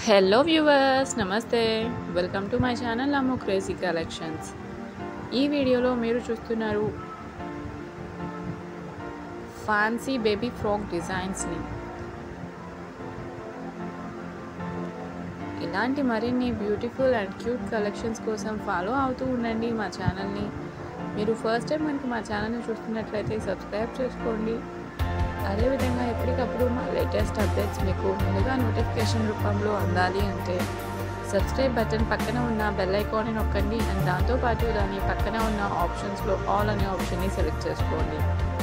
hello viewers నమస్తే welcome to my channel Ammu crazy collections ఈ వీడియోలో మీరు చూస్తున్నారు ఫ్యాన్సీ బేబీ ఫ్రాక్ డిజైన్స్ని ఇలాంటి మరిన్ని బ్యూటిఫుల్ అండ్ క్యూట్ కలెక్షన్స్ కోసం ఫాలో అవుతూ ఉండండి మా ఛానల్ని మీరు ఫస్ట్ టైం కనుక మా ఛానల్ని చూస్తున్నట్లయితే సబ్స్క్రైబ్ చేసుకోండి అదేవిధంగా ఎప్పటికప్పుడు మా లేటెస్ట్ అప్డేట్స్ మీకు ముందుగా నోటిఫికేషన్ రూపంలో అందాలి అంటే సబ్స్క్రైబ్ బటన్ పక్కన ఉన్న బెల్ ఐకాన్ని నొక్కండి అండ్ దాంతోపాటు దాని పక్కన ఉన్న ఆప్షన్స్లో ఆల్ అనే ఆప్షన్ని సెలెక్ట్ చేసుకోండి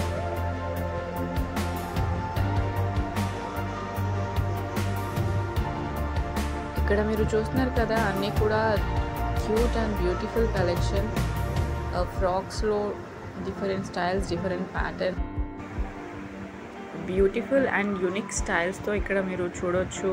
ఇక్కడ మీరు చూస్తున్నారు కదా అన్నీ కూడా క్యూట్ అండ్ బ్యూటిఫుల్ కలెక్షన్ ఫ్రాక్స్లో different styles different pattern beautiful and unique స్టైల్స్తో ఇక్కడ మీరు చూడొచ్చు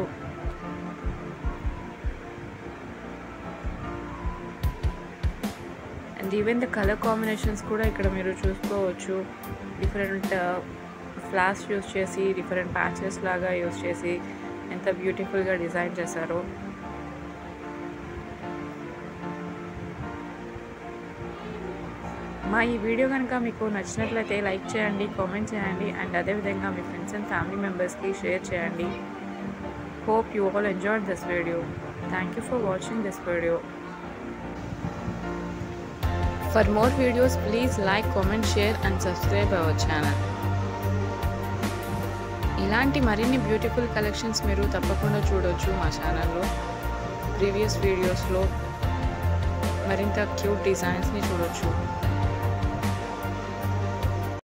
and even the colour combinations కూడా ఇక్కడ మీరు చూసుకోవచ్చు డిఫరెంట్ ఫ్లాస్ యూస్ చేసి డిఫరెంట్ ప్యాచెస్ లాగా యూస్ చేసి ఎంత బ్యూటిఫుల్గా డిజైన్ చేశారో మా ఈ వీడియో కనుక మీకు నచ్చినట్లయితే లైక్ చేయండి కామెంట్ చేయండి అండ్ అదేవిధంగా మీ ఫ్రెండ్స్ అండ్ ఫ్యామిలీ మెంబర్స్కి షేర్ చేయండి hope you all enjoy this video thank you for watching this video for more videos please like comment share and subscribe our channel ఇలాంటి మరిన్ని బ్యూటిఫుల్ కలెక్షన్స్ మీరు తప్పకుండా చూడొచ్చు మా ఛానల్లో ప్రీవియస్ వీడియోస్లో మరింత క్యూట్ డిజైన్స్ని చూడొచ్చు